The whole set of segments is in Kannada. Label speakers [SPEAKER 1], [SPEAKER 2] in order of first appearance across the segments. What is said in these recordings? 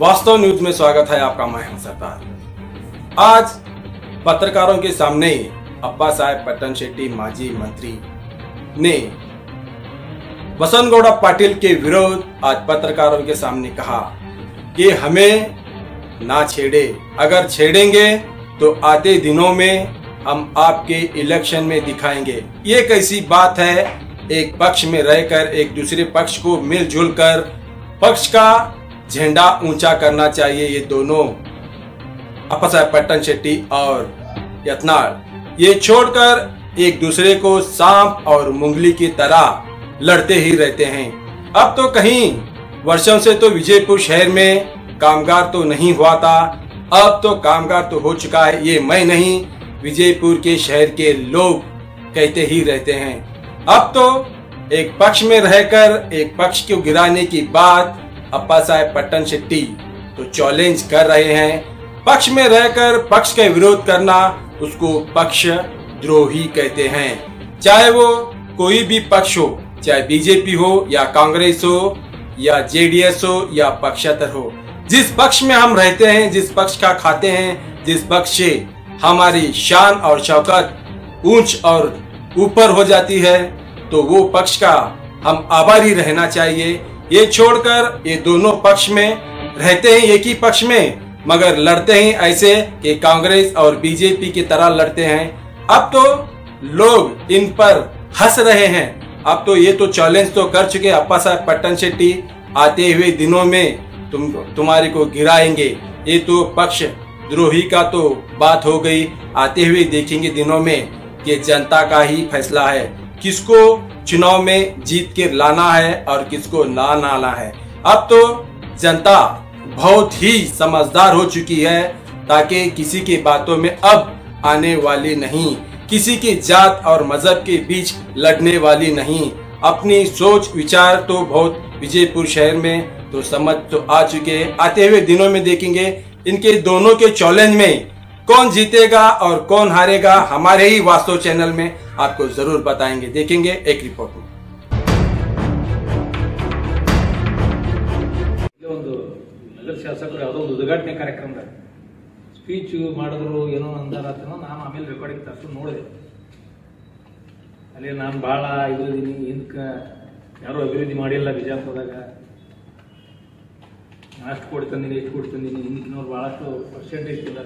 [SPEAKER 1] वास्तव न्यूज में स्वागत है आपका मैं हूं सरदार आज पत्रकारों के सामने अब्बा साहेब पट्टन शेट्टी माजी मंत्री ने वसंत गौड़ा पाटिल के विरोध आज पत्रकारों के सामने कहा कि हमें ना छेड़े अगर छेड़ेंगे तो आते दिनों में हम आपके इलेक्शन में दिखाएंगे ये कैसी बात है एक पक्ष में रहकर एक दूसरे पक्ष को मिलजुल कर पक्ष का झंडा ऊंचा करना चाहिए ये दोनों अप्पा साहब पट्टन शेट्टी और यत्नाल ये छोड़कर एक दूसरे को सांप और मुंगली की तरह लड़ते ही रहते हैं अब तो कहीं वर्षों से तो विजयपुर शहर में कामगार तो नहीं हुआ था अब तो कामगार तो हो चुका है ये मैं नहीं विजयपुर के शहर के लोग कहते ही रहते हैं अब तो एक पक्ष में रहकर एक पक्ष को गिराने की बात अप्पा साहेब पट्टन शेट्टी तो चैलेंज कर रहे हैं पक्ष में रहकर पक्ष का विरोध करना उसको पक्ष द्रोही कहते हैं चाहे वो कोई भी पक्ष हो चाहे बीजेपी हो या कांग्रेस हो या जेडीएस हो या पक्षातर हो जिस पक्ष में हम रहते हैं जिस पक्ष का खाते हैं जिस पक्ष से हमारी शान और शौकत ऊंच और ऊपर हो जाती है तो वो पक्ष का हम आभारी रहना चाहिए ये छोड़कर ये दोनों पक्ष में रहते हैं एक ही पक्ष में मगर लड़ते हैं ऐसे कि कांग्रेस और बीजेपी की तरह लड़ते हैं अब तो लोग इन पर हंस रहे हैं अब तो ये तो चैलेंज तो कर चुके अप्पा साहब पट्टन शेट्टी आते हुए दिनों में तुम तुम्हारे को गिराएंगे ये तो पक्ष द्रोही का तो बात हो गई आते हुए देखेंगे दिनों में कि जनता का ही फैसला है किसको चुनाव में जीत के लाना है और किसको ना लाना है अब तो जनता बहुत ही समझदार हो चुकी है ताकि किसी की बातों में अब आने वाली नहीं किसी की जात और मजहब के बीच लड़ने वाली नहीं अपनी सोच विचार तो बहुत विजयपुर शहर में तो समझ तो आ चुके हैं आते हुए दिनों में देखेंगे इनके दोनों के चैलेंज में कौन जीतेगा और कौन हारेगा हमारे ही वास्तव चैनल में आपको जरूर बताएंगे देखेंगे एक रिपोर्ट में
[SPEAKER 2] ಇಲ್ಲೇ ಒಂದು ನಗರ ಶಾಸಕರು ಯಾವುದೋ ಒಂದು ಉದ್ಘಾಟನೆ ಕಾರ್ಯಕ್ರಮದಾಗ ಸ್ಪೀಚ್ ಮಾಡಿದ್ರು ಏನೋ ಅಂದಾರ ಅಂತನೋ ನಾನು ಆಮೇಲೆ ರೆಕಾರ್ಡಿಂಗ್ ತರ್ಸ್ಕೊಂಡು ನೋಡಿದೆ ಅಲ್ಲಿ ನಾನು ಭಾಳ ಇದು ಇದೀನಿ ಇದಕ್ಕೆ ಯಾರೂ ಅಭಿವೃದ್ಧಿ ಮಾಡಿಲ್ಲ ಬಿಜಾಪುರದಾಗ ಅಷ್ಟು ಕೋಟಿ ತಂದೀನಿ ಎಷ್ಟು ಕೋಟಿ ತಂದೀನಿ ಹಿಂದಿನವ್ರು ಭಾಳಷ್ಟು ಪರ್ಸೆಂಟೇಜ್ ತಿಂದಾರ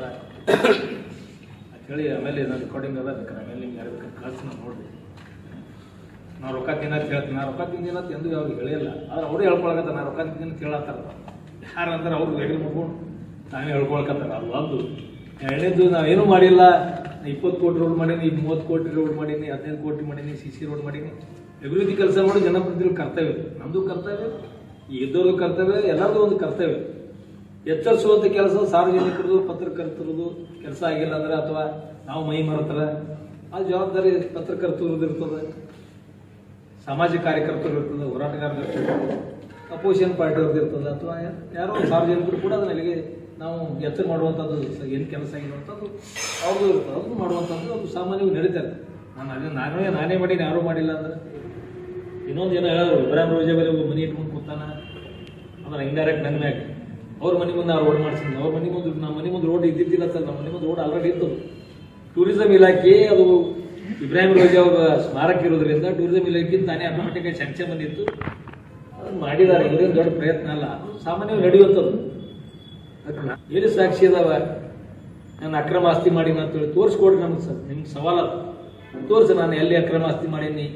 [SPEAKER 2] ಅಂತೇಳಿ ಆಮೇಲೆ ನಾನು ರೆಕಾರ್ಡಿಂಗ್ ಎಲ್ಲ ಬೇಕಾರೆ ಆಮೇಲೆ ನಿಮ್ಗೆ ಯಾರು ಬೇಕಾದ್ರೆ ಕಳ್ಸಿ ನಾನು ನೋಡಿದೆ ನಾವು ರೊಕ್ಕ ತಿನ್ನತ್ ಹೇಳ್ತೀನಿ ನಾ ರೊಕ್ಕ ತಿಂದಿನ ಎಂದು ಅವ್ರಿಗೆ ಹೇಳಿಲ್ಲ ಆದ್ರೆ ಅವ್ರು ಹೇಳ್ಕೊಳಕತ್ತ ನಾ ರೊಕ್ಕ ತಿಂದಿನ ಕೇಳತ್ತಾರ ಯಾರು ಅಂತಾರೆ ಅವ್ರು ರೆಡಿ ಮಾಡ್ಕೊಂಡು ತಾವೇ ಹೇಳ್ಕೊಳಕತ್ತಾರ ಅದು ಒಂದು ಎರಡನೇದು ನಾವೇನು ಮಾಡಿಲ್ಲ ಇಪ್ಪತ್ತು ಕೋಟಿ ರೋಡ್ ಮಾಡೀನಿ ಈಗ ಮೂವತ್ತು ಕೋಟಿ ರೋಡ್ ಮಾಡೀನಿ ಹದಿನೈದು ಕೋಟಿ ಮಾಡೀನಿ ಸಿ ಸಿ ರೋಡ್ ಮಾಡೀನಿ ಅಭಿವೃದ್ಧಿ ಕೆಲಸ ಮಾಡಿ ಜನಪ್ರತಿನಿಧಿಗಳ ಕರ್ತವ್ಯ ಇದು. ನಮ್ದು ಕರ್ತವ್ಯ ಈ ಇದ್ದವ್ರದ್ದು ಕರ್ತವ್ಯ ಎಲ್ಲರದು ಒಂದು ಕರ್ತವ್ಯ ಎಚ್ಚರಿಸುವಂಥ ಕೆಲಸ ಸಾರ್ವಜನಿಕರದು ಪತ್ರಕರ್ತರದು ಕೆಲಸ ಆಗಿಲ್ಲ ಅಂದ್ರೆ ಅಥವಾ ನಾವು ಮೈ ಮರತರ ಆ ಜವಾಬ್ದಾರಿ ಪತ್ರಕರ್ತರದ್ದು ಇರ್ತದೆ ಸಾಮಾಜಿಕ ಕಾರ್ಯಕರ್ತರು ಇರ್ತದೆ ಹೋರಾಟಗಾರರು ಇರ್ತದೆ ಅಪೋಸಿಷನ್ ಪಾರ್ಟಿಯವ್ರದ್ದು ಇರ್ತದೆ ಅಥವಾ ಯಾರೋ ಒಂದು ಸಾರ್ವಜನಿಕರು ಕೂಡ ಅದನ್ನ ಅಲ್ಲಿಗೆ ನಾವು ಎಚ್ಚರ ಮಾಡುವಂಥದ್ದು ಏನು ಕೆಲಸ ಆಗಿರುವಂಥದ್ದು ಅವ್ರದ್ದು ಇರ್ತದೆ ಅದನ್ನು ಮಾಡುವಂಥದ್ದು ಅದು ಸಾಮಾನ್ಯವಾಗಿ ನಡೀತಾ ಇರ್ತದೆ ನಾನು ಅದೇ ನಾನೇ ನಾನೇ ಮಾಡೀನಿ ಯಾರೂ ಮಾಡಿಲ್ಲ ಅಂದ್ರೆ ಇನ್ನೊಂದು ಏನೋ ಹೇಳಿದ್ರು ಇಬ್ರಾಹಿಂ ರೋಜೆ ಬರೀ ಮನೆ ಇಟ್ಕೊಂಡು ಕೂತಾನ ಅದನ್ನ ಇಂಡೈರೆಕ್ಟ್ ನನ್ನ ಮ್ಯಾಗ ಅವ್ರ ಮನೆ ಮುಂದೆ ನಾವು ರೋಡ್ ಮಾಡ್ಸಿದ್ವಿ ಅವ್ರ ಮನೆ ಮುಂದೆ ನಮ್ಮ ಮನೆ ಮುಂದೆ ರೋಡ್ ಇದ್ದಿದ್ದಿಲ್ಲ ಅಂತ ನಮ್ಮ ಮನೆ ಮುಂದೆ ರೋಡ್ ಆಲ್ರೆಡಿ ಇತ್ತು ಟೂರಿಸಂ ಇಲಾಖೆ ಅದು ಇಬ್ರಾಹಿಂ ರೋಜಾ ಅವರ ಸ್ಮಾರಕ ಇರೋದ್ರಿಂದ ಟೂರಿಸಂ ಇಲಾಖೆ ತಾನೇ ಆಟೋಮೆಟಿಕ್ ಶಾಂಕ್ಷನ್ ಬಂದಿತ್ತು ಅದನ್ನ ಮಾಡಿದ್ದಾರೆ ಇದೇನು ದೊಡ್ಡ ಪ್ರಯತ್ನ ಅಲ್ಲ ಅದು ಸಾಮಾನ್ಯವಾಗಿ ನಡೆಯುವಂಥದ್ದು ಅದಕ್ಕೆ ನಾ- ಎಲ್ಲಿ ಸಾಕ್ಷಿ ಅದಾವ ನಾನು ಅಕ್ರಮ ಆಸ್ತಿ ಮಾಡೀನಿ ಅಂತೇಳಿ ತೋರಿಸ್ಕೊಡ್ರಿ ನಮ್ಗೆ ಸರ್ ನಿಮ್ಗೆ ಸವಾಲ ತೋರಿಸಿ ನಾನು ಎಲ್ಲಿ ಅಕ್ರಮ ಆಸ್ತಿ ಮಾಡೀನಿ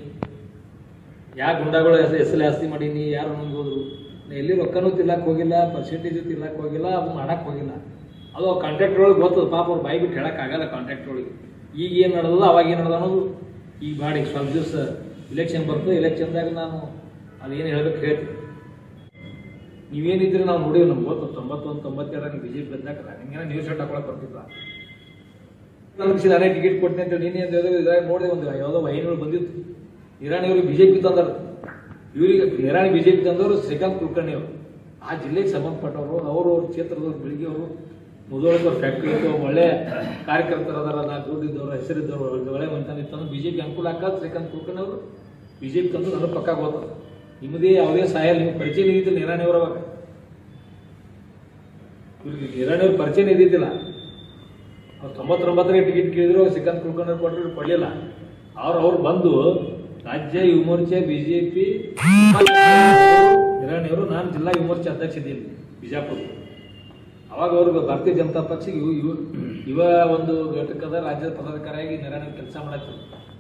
[SPEAKER 2] ಯಾ ಗುಂಡಾಗಳು ಹೆಸ ಹೆಸರು ಆಸ್ತಿ ಮಾಡೀನಿ ಯಾರು ನಮ್ಗೆ ಹೋದ್ರು ನಾ ಎಲ್ಲಿ ರೊಕ್ಕನೂ ತಿಲ್ಲಕ್ಕೆ ಹೋಗಿಲ್ಲ ಪರ್ಸೆಂಟೇಜು ತಿಲ್ಲಕ್ಕೆ ಹೋಗಿಲ್ಲ ಅದು ಮಾಡಕ್ಕೆ ಹೋಗಿಲ್ಲ ಅದು ಕಾಂಟ್ರಾಕ್ಟ್ ಒಳಗೆ ಗೊತ್ತದ ಪಾಪ ಅವ್ರು ಬಾಯಿ ಬಿಟ್ಟು ಹೇಳಕ್ಕಾಗಲ್ಲ ಕಾಂಟ್ರಾಕ್ಟ್ ಒಳಗೆ ಈಗ ಏನು ನಡೆದದ ಅವಾಗ ಏನು ನಡೆದ ಅನ್ನೋದು ಈಗ ಮಾಡಿ ಸ್ವಲ್ಪ ದಿವಸ ಇಲೆಕ್ಷನ್ ಬರ್ತದೆ ಇಲೆಕ್ಷನ್ದಾಗ ನಾನು ಅದೇನು ಹೇಳ್ಬೇಕು ಹೇಳ್ತೀನಿ ನೀವೇನಿದ್ರೆ ನಾವು ನೋಡಿವಿ ನಮ್ಗೆ ಗೊತ್ತು ತೊಂಬತ್ತೊಂದು ತೊಂಬತ್ತೆರಡರಾಗ ಬಿ ಜೆ ಪಿ ಬಂದಾಗ ನಿಮ್ಗೆ ನ್ಯೂಸ್ ಶರ್ಟ್ ಹಾಕೊಳಕ್ ಬರ್ತಿಲ್ಲ ನನಗೆ ನಾನೇ ಟಿಕೆಟ್ ಕೊಡ್ತೀನಿ ಅಂತ ನೀನೇ ಅಂತ ಹೇಳಿದ್ರೆ ಇದ್ರಾಗ ನೋಡಿದೆ ಒಂದು ಯಾವುದೋ ವಾಹಿನಿಗಳು ಬಂದಿತ್ತು ಇರಾಣಿ ಅವ್ರಿಗೆ ಬಿಜೆಪಿ ತಂದಾರ ಇವ್ರಿಗೆ ಇರಾಣಿ ಬಿಜೆಪಿ ತಂದವರು ಶ್ರೀಕಾಂತ್ ಕುಲಕರ್ಣಿ ಅವರು ಆ ಜಿಲ್ಲೆಗೆ ಸಂಬಂಧಪಟ್ಟವರು ಅವರು ಅವ್ರ ಕ್ಷೇತ್ರದವ್ರು ಬೆಳಿಗ್ಗೆ ಅವರು ಮುದೋಳದವ್ರ ಫ್ಯಾಕ್ಟ್ರಿ ಇತ್ತು ಒಳ್ಳೆ ಕಾರ್ಯಕರ್ತರು ಅದಾರ ನಾ ದುಡ್ಡಿದ್ದವ್ರು ಹೆಸರಿದ್ದವ್ರು ಅವ್ರಿಗೆ ಒಳ್ಳೆ ಮಂತನ ಇತ್ತು ಬಿಜೆಪಿ ಅನುಕೂಲ ಆಗ ಶ್ರೀಕಾಂತ್ ಕುಲಕರ್ಣಿ ಅವರು ಬಿಜೆಪಿ ತಂದು ನನಗೆ ಪಕ್ಕ ಗೊತ್ತು ನಿಮ್ಮದೇ ಯಾವುದೇ ಸಹಾಯ ನಿಮ್ಗೆ ಪರಿಚಯ ನಿಗಿದ್ದು ನಿರಾಣಿ ಅವರವಾಗ ಇವ್ರಿಗೆ ನಿರಾಣಿಯವ್ರ ಪರಿಚಯ ಇದ್ದಿದ್ದಿಲ್ಲ ಅವ್ರು ತೊಂಬತ್ತೊಂಬತ್ತರಿಗೆ ಟಿಕೆಟ್ ಕೇಳಿದ್ರು ಸಿಕ್ಕಂತ ಕುಳ್ಕೊಂಡು ಕೊಟ್ಟರು ಕೊಡಲಿಲ್ಲ ಅವ್ರು ಅವ್ರು ಬಂದು ರಾಜ್ಯ ಯುವ ಮೋರ್ಚೆ ಬಿ ಜೆ ಪಿ ನಿರಾಣಿಯವರು ನಾನು ಜಿಲ್ಲಾ ಯುವ ಮೋರ್ಚೆ ಅಧ್ಯಕ್ಷ ಇದ್ದೀನಿ ಬಿಜಾಪುರ ಅವಾಗ ಅವ್ರಿಗೆ ಭಾರತೀಯ ಜನತಾ ಪಕ್ಷ ಇವ ಇವ ಇವ ಒಂದು ಘಟಕದ ರಾಜ್ಯದ ಪದಾಧಿಕಾರಿಯಾಗಿ ನಿರಾಣಿ ಕೆಲಸ ಮಾಡತ್ತಾರೆ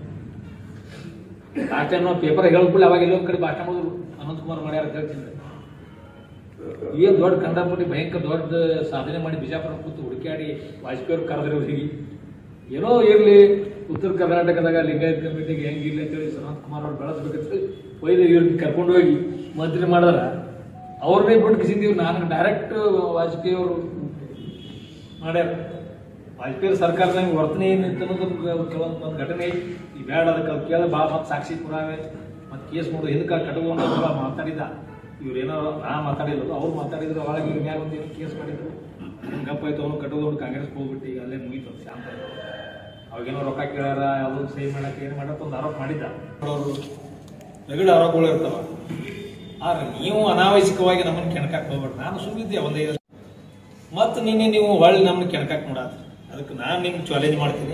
[SPEAKER 2] ಲಾಸ್ಟ್ ಟೈಮ್ ನಾವು ಪೇಪರ್ ಹೇಳ್ಕೊಳ್ಳಿ ಅವಾಗ ಎಲ್ಲೊಂದ್ ಕಡೆ ಭಾಷಣ ಮಾಡಿದ್ರು ಅನಂತ್ ಕುಮಾರ್ ಮಾಡ್ಯಾರ ಅಂತ ಹೇಳ್ತಿದ್ದೆ ಏನ್ ದೊಡ್ಡ ಕಂಡಾಪಟ್ಟಿ ಭಯಂಕರ ದೊಡ್ಡ ಸಾಧನೆ ಮಾಡಿ ಬಿಜಾಪುರ ಕೂತು ಹುಡುಕಾಡಿ ವಾಜಪೇಯಿ ಅವ್ರು ಕರೆದ್ರೆ ಅವ್ರಿಗೆ ಏನೋ ಇರ್ಲಿ ಉತ್ತರ ಕರ್ನಾಟಕದಾಗ ಲಿಂಗಾಯತ್ ಕಮಿಟಿಗೆ ಹೆಂಗಿರ್ಲಿ ಅಂತೇಳಿ ಅನಂತ್ ಕುಮಾರ್ ಅವ್ರು ಬೆಳೆಸ್ಬೇಕಂತ ಒಯ್ದು ಇವ್ರಿಗೆ ಕರ್ಕೊಂಡು ಹೋಗಿ ಮಂತ್ರಿ ಮಾಡಿದ್ರ ಅವ್ರನ್ನೇ ಬಿಟ್ಟು ಕಿಸಿದೀವಿ ನಾನು ಡೈರೆಕ್ಟ್ ವಾಜಪೇಯಿ ಅವರು ಮಾಡ್ಯಾರ ವಾಜಪೇಯಿ ಸರ್ಕಾರದಾಗ ವರ್ತನೆ ಏನಿತ್ತು ಅನ್ನೋದು ಕೆಲವೊಂದು ಒಂದು ಘಟನೆ ಐತಿ. ಈ ಬೇಡ ಅದಕ್ಕೆ ಅವ್ರು ಕೇಳಿದ್ರೆ ಭಾಳ ಮತ್ತೆ ಸಾಕ್ಷಿ ಪುರಾವೆ ಮತ್ತೆ ಕೇಸ್ ಮಾಡೋದು ಹಿಂದಕ್ಕೆ ಕಟ್ಕೊಂಡು ಭಾಳ ಮಾತಾಡಿದ ಇವ್ರೇನೋ ನಾ ಮಾತಾಡಿದ್ರು ಅವ್ರು ಮಾತಾಡಿದ್ರು ಅವಾಗ ಇವ್ರ ಮ್ಯಾಗ ಒಂದು ಏನೋ ಕೇಸ್ ಮಾಡಿದ್ರು ಗಪ್ಪ ಆಯ್ತು ಅವನು ಕಟ್ಕೊಂಡು ಕಾಂಗ್ರೆಸ್ ಹೋಗ್ಬಿಟ್ಟು ಈಗ ಅಲ್ಲೇ ಮುಗೀತು ಅದು ಶಾಂತ ಆಯ್ತು. ಅವಾಗೇನೋ ರೊಕ್ಕ ಕೇಳ್ಯಾರ ಯಾವುದೋ ಸಹಿ ಮಾಡಕ್ಕೆ ಏನು ಮಾಡಕ್ಕೆ ಒಂದು ಆರೋಪ ಮಾಡಿದ್ದ ಅವರು ರಗಡ ಆರೋಪಗಳು ಇರ್ತಾವ ಆದ್ರೆ ನೀವು ಅನಾವಶ್ಯಕವಾಗಿ ನಮ್ಮನ್ನು ಕೆಣಕಕ್ಕೆ ಹೋಗ್ಬೇಡ ನಾನು ಸುಮ್ಮಿದ್ದೆ ಒಂದೈದು ಮತ್ತು ನಿನ್ನೆ ನೀವು ಹೊಳ್ಳಿ ನಮ್ಮನ್ನ ಕೆಣಕಕ್ಕೆ ನೋಡಾತ ಅದಕ್ಕೆ ನಾನು ನಿಮ್ಗೆ ಚಾಲೆಂಜ್ ಮಾಡ್ತೀನಿ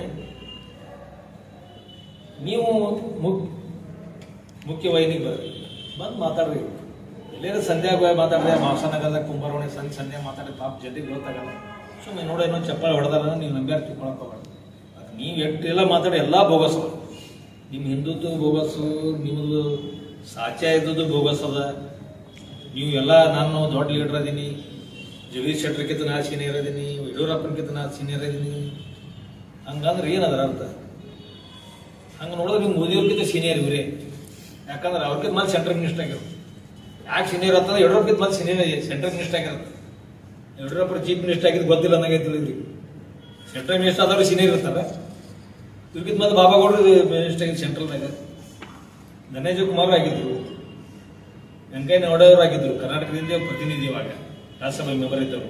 [SPEAKER 2] ನೀವು ಮುಕ್ ಮುಖ್ಯವಾಹಿನಿಗೆ ಬರ್ರಿ ಬಂದು ಮಾತಾಡ್ರಿ ಎಲ್ಲೇನ ಸಂಧ್ಯಾಗ ಮಾತಾಡಿದೆ ಮಾಸನಗದ ಕುಂಬಾರವಣೆ ಸಂಜೆ ಸಂಧ್ಯಾ ಮಾತಾಡಿದ ಪಾಪ ಜೊತೆಗೆ ಗೊತ್ತಾಗಲ್ಲ ಸುಮ್ಮನೆ ನೋಡ ಏನೋ ಚಪ್ಪಾಳೆ ಹೊಡೆದಾರ ನೀವು ನಂಬ್ಯಾರ ತಿಳ್ಕೊಳಕ್ ಹೋಗ್ಬೇಡ ಅದು ನೀವು ಎಷ್ಟೆಲ್ಲ ಮಾತಾಡಿ ಎಲ್ಲ ಬೋಗಸ್ ಅದ ನಿಮ್ಮ ಹಿಂದುತ್ವ ಬೋಗಸ್ಸು ನಿಮ್ಮದು ಸಾಚ್ಯ ಇದ್ದದ್ದು ಬೋಗಸ್ ಅದ ನೀವು ಎಲ್ಲ ನಾನು ದೊಡ್ಡ ಲೀಡರ್ ಅದೀನಿ ಜಗದೀಶ್ ಶೆಟ್ಟರ್ಕಿಂತ ನಾ ಸೀನಿಯರ್ ಅದೀನಿ ಯಡಿಯೂರಪ್ಪನಕಿಂತ ನಾ ಸೀನಿಯರ್ ಅದೀನಿ ಹಂಗಂದ್ರೆ ಏನದರ ಅರ್ಥ ಹಂಗೆ ನೋಡಿದ್ರೆ ನೀವು ಮೋದಿಯವ್ರಿಗಿಂತ ಸೀನಿಯರ್ ಇವರೇ ಯಾಕಂದ್ರೆ ಅವ್ರಿಗಿಂತ ಮತ್ತೆ ಸೆಂಟ್ರಲ್ ಮಿನಿಸ್ಟರ್ ಆಗಿರೋದು ಯಾಕೆ ಸೀನಿಯರ್ ಅಂತಂದ್ರೆ ಯಡಿಯೂರಪ್ಪಗಿಂತ ಮತ್ತೆ ಸೀನಿಯರ್ ಸೆಂಟ್ರಲ್ ಮಿನಿಸ್ಟರ್ ಆಗಿರುತ್ತೆ ಯಡಿಯೂರಪ್ಪ ಚೀಫ್ ಮಿನಿಸ್ಟರ್ ಆಗಿದ್ದು ಗೊತ್ತಿಲ್ಲ ಅನ್ನಂಗೈತಿ ಇವ್ರಿಗೆ ಸೆಂಟ್ರಲ್ ಮಿನಿಸ್ಟರ್ ಆದವ್ರು ಸೀನಿಯರ್ ಇರ್ತಾರೆ ಇವ್ರಿಗಿಂತ ಮತ್ತೆ ಬಾಬಾಗೌಡರು ಮಿನಿಸ್ಟರ್ ಆಗಿದ್ದು ಸೆಂಟ್ರಲ್ನಾಗ ಧನೇಜ ಕುಮಾರ್ ಆಗಿದ್ರು ವೆಂಕಯ್ಯ ನಾಯ್ಡು ಆಗಿದ್ರು ಕರ್ನಾಟಕದಿಂದ ಪ್ರತಿನಿಧಿ ಇವಾಗ ರಾಜ್ಯಸಭೆ ಮೆಂಬರ್ ಇದ್ದವರು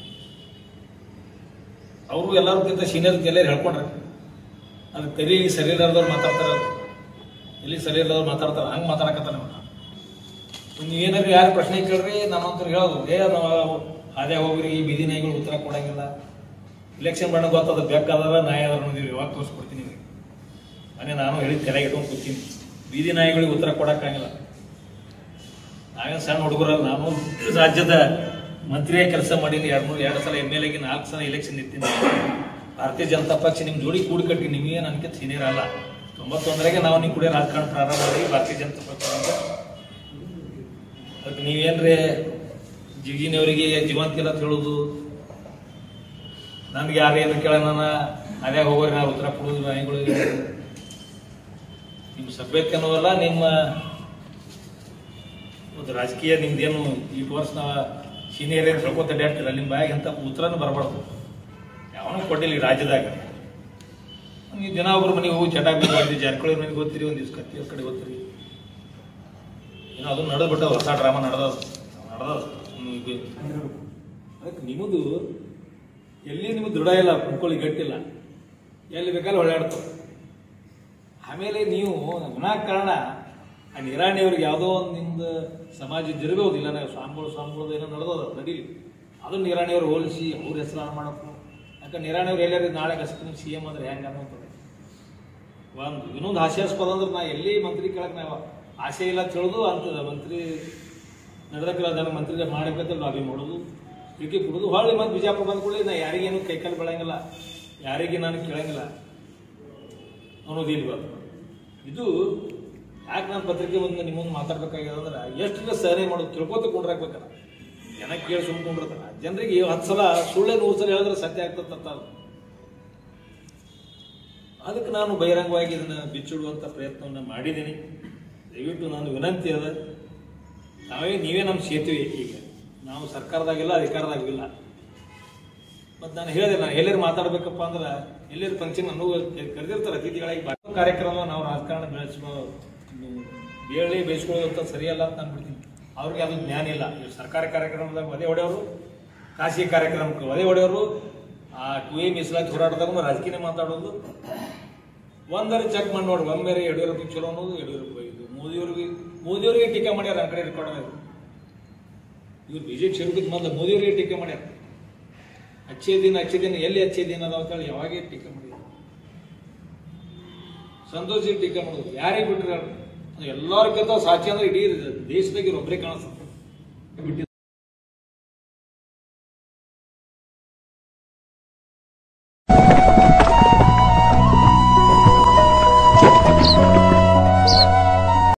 [SPEAKER 2] ಅವರು ಎಲ್ಲರಿಗಿಂತ ಸೀನಿಯರ್ ಎಲ್ಲರೂ ಹೇಳ್ಕೊಂಡ್ರೆ ಅದು ತೆರಿ ಸರಿ ಇಲ್ಲಾರ್ದವ್ರು ಮಾತಾಡ್ತಾರ ಇಲ್ಲಿ ಸರಿ ಇಲ್ಲಾರ್ದವ್ರು ಮಾತಾಡ್ತಾರ ಹಂಗೆ ಮಾತಾಡಕತ್ತಾರ ನೀವು ಏನಾದ್ರು ಯಾರು ಪ್ರಶ್ನೆ ಕೇಳ್ರಿ ನಮ್ಮಂತವ್ರು ಹೇಳೋದು ಏ ನಾವು ಅದೇ ಹೋಗ್ರಿ ಈ ಬೀದಿ ನಾಯಿಗಳು ಉತ್ತರ ಕೊಡಂಗಿಲ್ಲ ಇಲೆಕ್ಷನ್ ಬಣ್ಣ ಗೊತ್ತದ ಬೇಕಾದವ ನಾಯಿ ಅದಾರ ಅನ್ನೋದು ಯಾವಾಗ ತೋರಿಸ್ಕೊಡ್ತೀನಿ ನಿಮಗೆ ಮನೆ ನಾನು ಹೇಳಿದ ತಲೆಗೆ ಇಟ್ಕೊಂಡು ಕೂತೀನಿ ಬೀದಿ ನಾಯಿಗಳಿಗೆ ಉತ್ತರ ಕೊಡಕ್ಕಾಗಿಲ್ಲ ನಾವೇನು ಸಣ್ಣ ಹುಡುಗರಲ್ಲ ನಾನು ರಾಜ್ಯದ ಮಂತ್ರಿಯಾಗಿ ಕೆಲಸ ಮಾಡೀನಿ ಎರಡು ಮೂರು ಎರಡು ಸಲ ಎಮ್ ಎಲ್ ಎಗೆ ನಾಲ್ಕು ಸಲ ಎಲೆಕ್ಷನ್ ನಿಂತೀನಿ ಭಾರತೀಯ ಜನತಾ ಪಕ್ಷ ನಿಮ್ಮ ಜೋಡಿ ಕೂಡಿ ಕಟ್ಟಿ ನಿಮಗೆ ನನಗೆ ಸೀನಿಯರ್ ಅಲ್ಲ ತೊಂಬತ್ತೊಂದರಾಗೆ ನಾವು ನೀವು ಕೂಡ ರಾಜಕಾರಣ ಪ್ರಾರಂಭ ಮಾಡಿ ಭಾರತೀಯ ಜನತಾ ಪಕ್ಷದಿಂದ ಅದಕ್ಕೆ ನೀವೇನ್ರಿ ಜಿಗಿನವರಿಗೆ ಜೀವಂತ ಇಲ್ಲ ಅಂತ ಹೇಳೋದು ನನ್ಗೆ ಯಾರೇನು ಕೇಳೋಣ ಅದೇ ಹೋಗೋರಿ ನಾವು ಉತ್ತರ ಕೊಡೋದು ನಾಯಿಗಳು ನಿಮ್ಮ ಸಭ್ಯತೆ ಅನ್ನೋದಲ್ಲ ನಿಮ್ಮ ಒಂದು ರಾಜಕೀಯ ನಿಮ್ದೇನು ಈ ವರ್ಷ ನಾವು ಸೀನಿಯರ್ ಏನು ಹೇಳ್ಕೊತ ಅಡ್ಡಾಡ್ತಿಲ್ಲ ನಿಮ್ಮ ಬಾಯಿಗೆ ಅಂತ ಉತ್ತರನೂ ಬರಬಾರ್ದು ಯಾವನೂ ಕೊಟ್ಟಿಲ್ಲ ಈ ರಾಜ್ಯದಾಗ ನೀವು ದಿನ ಒಬ್ರು ಮನೆಗೆ ಹೋಗಿ ಚಟಾಕಿ ಮಾಡ್ತೀವಿ ಜಾರಕಿಹೊಳಿ ಮನೆಗೆ ಹೋಗ್ತೀರಿ ಒಂದು ದಿವ್ಸ ಕತ್ತಿ ಕಡೆ ಹೋಗ್ತೀರಿ ಏನೋ ಅದು ನಡೆದು ಬಿಟ್ಟ ಹೊಸ ಡ್ರಾಮಾ ನಡೆದ ನಡೆದ ಅದಕ್ಕೆ ನಿಮ್ಮದು ಎಲ್ಲಿ ನಿಮ್ಗೆ ದೃಢ ಇಲ್ಲ ಮುಕ್ಕೊಳ್ಳಿ ಗಟ್ಟಿಲ್ಲ ಎಲ್ಲಿ ಬೇಕಾದ್ರೆ ಹೊಳ್ಯಾಡ್ತವೆ ಆಮೇಲೆ ನೀವು ವಿನಾಕಾರಣ ಆ ನಿರಾಣಿಯವ್ರಿಗೆ ಯಾವುದೋ ಒಂದು ನಿಮ್ದು ಸಮಾಜ ಜರುಗೋದಿಲ್ಲ ನಾವು ಸ್ವಾಮಿಗಳು ಸ್ವಾಮಿಗಳು ಏನೋ ನಡೆದದ ನಡೀಲಿ ಅದನ್ನ ನಿರಾಣಿಯವ್ರು ಹೋಲಿಸಿ ಅವ್ರ ಹೆಸರು ಹಾಳು ಮಾಡಬೇಕು ಯಾಕಂದ್ರೆ ನಿರಾಣಿಯವ್ರು ಎಲ್ಲರೂ ನಾಳೆ ಕಸ್ತೀನಿ ಸಿ ಎಂ ಅಂದ್ರೆ ಹೆಂಗೆ ಅನ್ನೋಂಥದ್ದು ಒಂದು ಇನ್ನೊಂದು ಹಾಸ್ಯಾಸ್ಪದ ಅಂದ್ರೆ ನಾ ಎಲ್ಲಿ ಮಂತ್ರಿ ಕೇಳಕ್ ನಾವು ಆಸೆ ಇಲ್ಲ ಅಂತ ಹೇಳೋದು ಅಂತದ ಮಂತ್ರಿ ನಡೆದಕ್ಕಿಲ್ಲ ಅದನ್ನ ಮಂತ್ರಿ ಮಾಡಬೇಕಂತ ಲಾಬಿ ಮಾಡೋದು ಇದಕ್ಕೆ ಕೊಡೋದು ಹೊಳ್ಳಿ ಮತ್ತೆ ಬಿಜಾಪುರ ಬಂದ್ಕೊಳ್ಳಿ ನಾ ಯಾರಿಗೇನು ಕೈಕಾಲು ಬೆಳಂಗಿಲ್ಲ ಯಾರಿಗೆ ನಾನು ಕೇಳಂಗಿಲ್ಲ ಅನ್ನೋದು ಇಲ್ವ ಇದು ಯಾಕೆ ನಾನು ಪತ್ರಿಕೆ ಒಂದು ನಿಮ್ಮೊಂದು ಮಾತಾಡ್ಬೇಕಾಗ್ಯದ ಅಂದ್ರೆ ಎಷ್ಟು ಸಹನೆ ಮಾಡೋದು ತಿಳ್ಕೊತ ಕೊಂಡ್ರಾಕ್ಬೇಕಲ್ಲ ಜನ ಕೇಳಿ ಸುಮ್ಕೊಂಡಿರ್ತಾರ ಜನರಿಗೆ ಹತ್ತು ಸಲ ಸುಳ್ಳೆ ನೂರು ಸಲ ಹೇಳಿದ್ರೆ ಸತ್ಯ ಆಗ್ತದಂತ ಅದು ಅದಕ್ಕೆ ನಾನು ಬಹಿರಂಗವಾಗಿ ಇದನ್ನ ಬಿಚ್ಚಿಡುವಂಥ ಪ್ರಯತ್ನವನ್ನು ಮಾಡಿದ್ದೀನಿ ದಯವಿಟ್ಟು ನಾನು ವಿನಂತಿ ಅದ ನಾವೇ ನೀವೇ ನಮ್ಮ ಸೇತುವೆ ಈಗ ನಾವು ಸರ್ಕಾರದಾಗಿಲ್ಲ ಅಧಿಕಾರದಾಗಿಲ್ಲ ಮತ್ತು ನಾನು ಹೇಳಿದೆ ನಾನು ಎಲ್ಲರೂ ಮಾತಾಡ್ಬೇಕಪ್ಪ ಅಂದ್ರೆ ಎಲ್ಲರೂ ಫಂಕ್ಷನ್ ನನಗೂ ಕರೆದಿರ್ತಾರೆ ಅತಿಥಿಗಳಾಗಿ ಬಾ- ಕಾರ್ಯಕ್ರಮ ನಾವು ರಾಜಕಾರಣ ಬೆಳೆಸ್ಕೊ ಬೇಳೆ ಬೇಯಿಸ್ಕೊಳ್ಳೋದಂತ ಸರಿಯಲ್ಲ ಅಂತ ಅಂದ್ಬಿಡ್ತೀನಿ ಅವ್ರಿಗೆ ಅದು ಜ್ಞಾನ ಇಲ್ಲ ಇವ್ರು ಸರ್ಕಾರಿ ಕಾರ್ಯಕ್ರಮದಾಗ ಒದೆ ಹೊಡೆಯೋರು ಖಾಸಗಿ ಕಾರ್ಯಕ್ರಮಕ್ಕೆ ಒದೆ ಹೊಡೆಯೋರು ಆ ಟು ಎ ಮೀಸಲಾತಿ ಹೋರಾಟದಾಗ ರಾಜಕೀಯ ಮಾತಾಡೋದು ಒಂದರಿ ಚೆಕ್ ಮಾಡಿ ನೋಡಿ ಒಮ್ಮೆ ಯಡಿಯೂರಪ್ಪ ಚಲೋ ಅನ್ನೋದು ಯಡಿಯೂರಪ್ಪ ಇದು ಮೋದಿಯವ್ರಿಗೆ ಮೋದಿಯವ್ರಿಗೆ ಟೀಕೆ ಮಾಡ್ಯಾರ ಆ ಕಡೆ ರೆಕಾರ್ಡ್ ಇವ್ರು ಬಿಜೆಪಿ ಸೇರ್ಬಿಟ್ಟು ಮೊದಲು ಮೋದಿಯವ್ರಿಗೆ ಟೀಕೆ ಮಾಡ್ಯಾರ ಅಚ್ಚೇ ದಿನ ಅಚ್ಚೇ ದಿನ ಎಲ್ಲಿ ಅಚ್ಚೇ ದಿನ ಅದಾವ ಅಂತೇಳಿ ಯಾವಾಗೇ ಟೀಕೆ ಮಾಡಿದ್ರು ಸಂತೋಷಿ ಟೀಕೆ ಮಾಡೋದು ಯಾರಿಗೆ ಬಿಟ್ರೆ ಎಲ್ಲರಿಗಿಂತ ಸಾಕ್ಷಿ ಅಂದ್ರೆ ಇಡೀ ದೇಶದಾಗ ಒಬ್ಬರೇ ಕಾಣಿಸ್ತದೆ ಬಿಟ್ಟಿದ್ದು